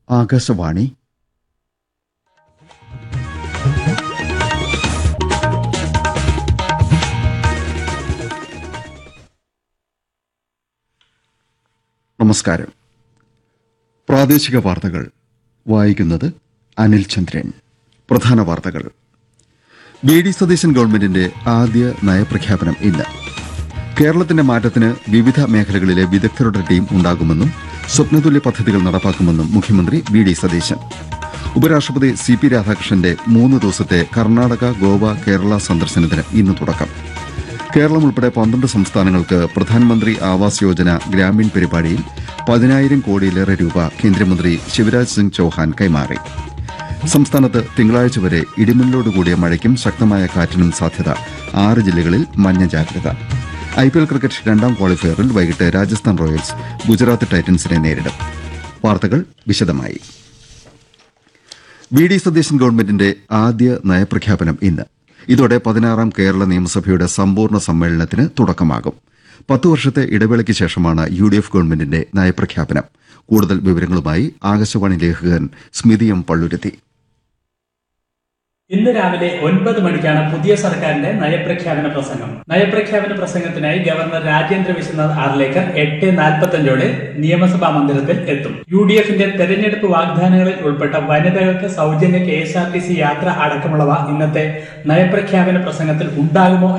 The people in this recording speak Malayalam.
ആകാശവാണി നമസ്കാരം പ്രാദേശിക വാർത്തകൾ വായിക്കുന്നത് അനിൽ ചന്ദ്രൻ പ്രധാന വാർത്തകൾ വി ഡി സതീശൻ ഗവൺമെന്റിന്റെ ആദ്യ നയപ്രഖ്യാപനം ഇന്ന് കേരളത്തിന്റെ മാറ്റത്തിന് വിവിധ മേഖലകളിലെ വിദഗ്ധരുടെ ടീം ഉണ്ടാകുമെന്നും സ്വപ്നതുല്യ പദ്ധതികൾ നടപ്പാക്കുമെന്നും മുഖ്യമന്ത്രി വി ഡി സതീശൻ ഉപരാഷ്ട്രപതി സി പി രാധാകൃഷ്ണന്റെ മൂന്ന് ദിവസത്തെ കർണാടക ഗോവ കേരള സന്ദർശനത്തിന് ഇന്ന് തുടക്കം കേരളം ഉൾപ്പെടെ പന്ത്രണ്ട് സംസ്ഥാനങ്ങൾക്ക് പ്രധാനമന്ത്രി ആവാസ് യോജന ഗ്രാമീൺ പരിപാടിയിൽ പതിനായിരം കോടിയിലേറെ രൂപ കേന്ദ്രമന്ത്രി ശിവരാജ് സിംഗ് ചൌഹാൻ കൈമാറി സംസ്ഥാനത്ത് തിങ്കളാഴ്ച വരെ ഇടിമിന്നലോടുകൂടിയ മഴയ്ക്കും ശക്തമായ കാറ്റിനും സാധ്യത ആറ് ജില്ലകളിൽ മഞ്ഞ ജാഗ്രത ഐപിഎൽ ക്രിക്കറ്റ് രണ്ടാം ക്വാളിഫയറിൽ വൈകിട്ട് രാജസ്ഥാൻ റോയൽസ് ഗുജറാത്ത് ടൈറ്റൻസിനെ നേരിടും വാർത്തകൾ വിശദമായി വി ഡി സതീശൻ ഗവൺമെന്റിന്റെ ആദ്യ നയപ്രഖ്യാപനം ഇന്ന് ഇതോടെ പതിനാറാം കേരള നിയമസഭയുടെ സമ്പൂർണ്ണ സമ്മേളനത്തിന് തുടക്കമാകും പത്ത് വർഷത്തെ ഇടവേളയ്ക്ക് ശേഷമാണ് യു ഡി എഫ് ഗവൺമെന്റിന്റെ നയപ്രഖ്യാപനം കൂടുതൽ വിവരങ്ങളുമായി ആകാശവാണി ലേഖകൻ സ്മിതി എം പള്ളുരുത്തി ഇന്ന് രാവിലെ ഒൻപത് മണിക്കാണ് പുതിയ സർക്കാരിന്റെ നയപ്രഖ്യാപന പ്രസംഗം നയപ്രഖ്യാപന പ്രസംഗത്തിനായി ഗവർണർ രാജേന്ദ്ര വിശ്വനാഥ് ആർലേക്കർ എട്ട് നാൽപ്പത്തഞ്ചോടെ നിയമസഭാ മന്ദിരത്തിൽ എത്തും യു ഡി എഫിന്റെ തെരഞ്ഞെടുപ്പ് വാഗ്ദാനങ്ങളിൽ ഉൾപ്പെട്ട വനിതകൾക്ക് സൗജന്യ K S R T C യാത്ര അടക്കമുള്ളവ ഇന്നത്തെ നയപ്രഖ്യാപന പ്രസംഗത്തിൽ ഉണ്ടാകുമോ